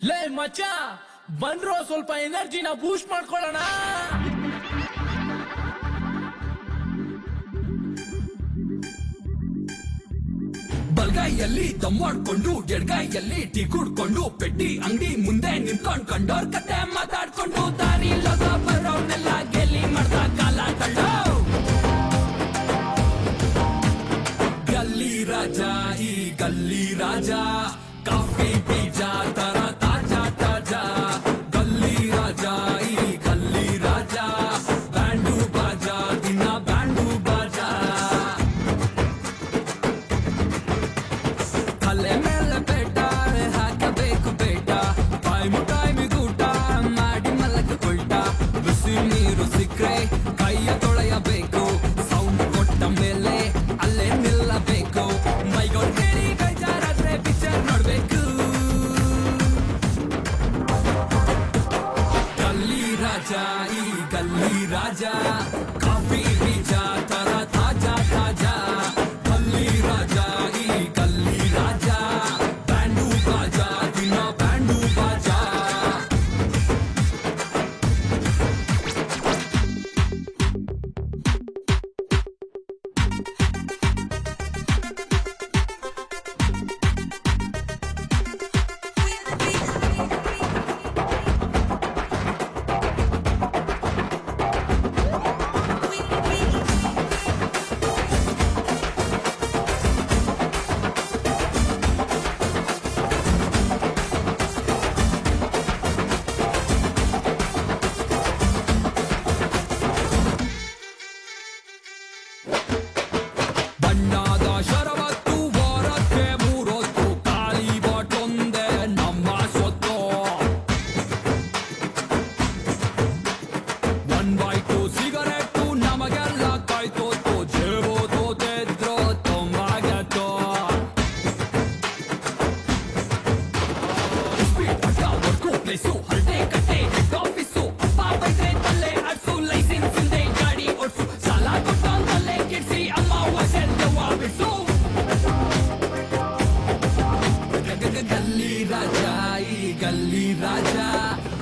ಲೇ ಮಚ್ಚ ಬಂದ್ರು ಸ್ವಲ್ಪ ಎನರ್ಜಿನ ಬೂಸ್ಟ್ ಮಾಡ್ಕೊಳ್ಳೋಣ ಬಲ್ಗೈಯಲ್ಲಿ ದಮ್ ಮಾಡ್ಕೊಂಡು ಎಡ್ಗೈಯಲ್ಲಿ ಟೀ ಕುಡ್ಕೊಂಡು ಪೆಟ್ಟಿ ಅಂಗಡಿ ಮುಂದೆ ನಿಂತ್ಕೊಂಡ್ ಕಂಡೋರ್ ಕತೆ ಮಾತಾಡ್ಕೊಂಡು ದಾರಿ ಲೋಕ ಬರೋರ್ನೆಲ್ಲ ಗೆಲ್ಲಿ ಮಾಡ್ದ ಕಾಲ ತಳ್ಳೋ ಗಲ್ಲಿ ರಾಜ ಈ ಗಲ್ಲಿ ರಾಜ ಕಾಫಿ ಬೀಜ ತರ ತಾಜಾ ತಾಜಾ ಗಲ್ಲಿ ರಾಜ ಈ ಗಲ್ಲಿ ರಾಜ ಬ್ಯಾಂಡು ಬಾಜಾ ದಿನ ಬ್ಯಾಂಡು ಬಾಜಾ ತಲೆ ಮೇಲೆ ಬೇಟ ಹಾಕಬೇಕು ಬೇಟ ಟೈಮು ಟೈಮಿಗೆ ಊಟ ಮಾಡಿ ಮಲಕ ಕೊಲ್ಟ ಬಿಸಿ ನೀರು ಸಿಕ್ರೆ ಕೈಯ ತೊಳೆಯಬೇಕು ಸೌಂಡ್ ಕೊಟ್ಟ ಮೇಲೆ ಅಲ್ಲೇ ನಿಲ್ಲಬೇಕು ಮೈಗೋಡ್ ಕೇಳಿ ಕೈ ಜಾರಾದ್ರೆ ಪಿಕ್ಚರ್ ನೋಡ್ಬೇಕು ಗಲ್ಲಿ ರಾಜ ಈ ಗಲ್ಲಿ ರಾಜ ಕಾಫಿ ಬೀಜ ತರ ತಾಜಾ ತಾಜಾ ಗಲ್ಲಿ ರಾಜ ಈ ಗಲ್ಲಿ ರಾಜ ಬ್ಯಾಂಡು ಬಾಜಾ ದಿನ ಬ್ಯಾಂಡು ಬಾಜಾ ಬಣ್ಣದ ಶರವತ್ತು ವಾರಕ್ಕೆ ಮೂರೊತ್ತು ಖಾಲಿ ಬಾಟ್ಲೊಂದೇ ನಮ್ಮ ಸೊತ್ತು ಒನ್ ಬೈ ಟು ಸಿಗರೆಟ್ಟು ನಮಗೆಲ್ಲ ಕಾಯ್ತೋತು ಜೇಬು ತೋತೆದ್ರು ತುಂಬಾಗತ್ತು ಪ್ಲೇಸು ಹರಟೆ ಕಟ್ಟೆ ಹೆಡ್ ಆಫೀಸು ಅಪ್ಪ ಬೈದ್ರೆ ತಲ್ಲೆ ಅಡ್ಸು ಲೈಸೆನ್ಸ್ ಇಲ್ದೆ ಗಾಡಿ ಓಡ್ಸು ಸಾಲ ಕೊಟ್ಟಂತಲ್ಲೇ ಕೆಡ್ಸಿ ಅಮ್ಮ ವಸೆಲ್ದವ್ವ ಬಿಡ್ಸು ಗ- ಗ- ಗ- ಗಲ್ಲಿ ರಾಜ ಈ ಗಲ್ಲಿ ರಾಜ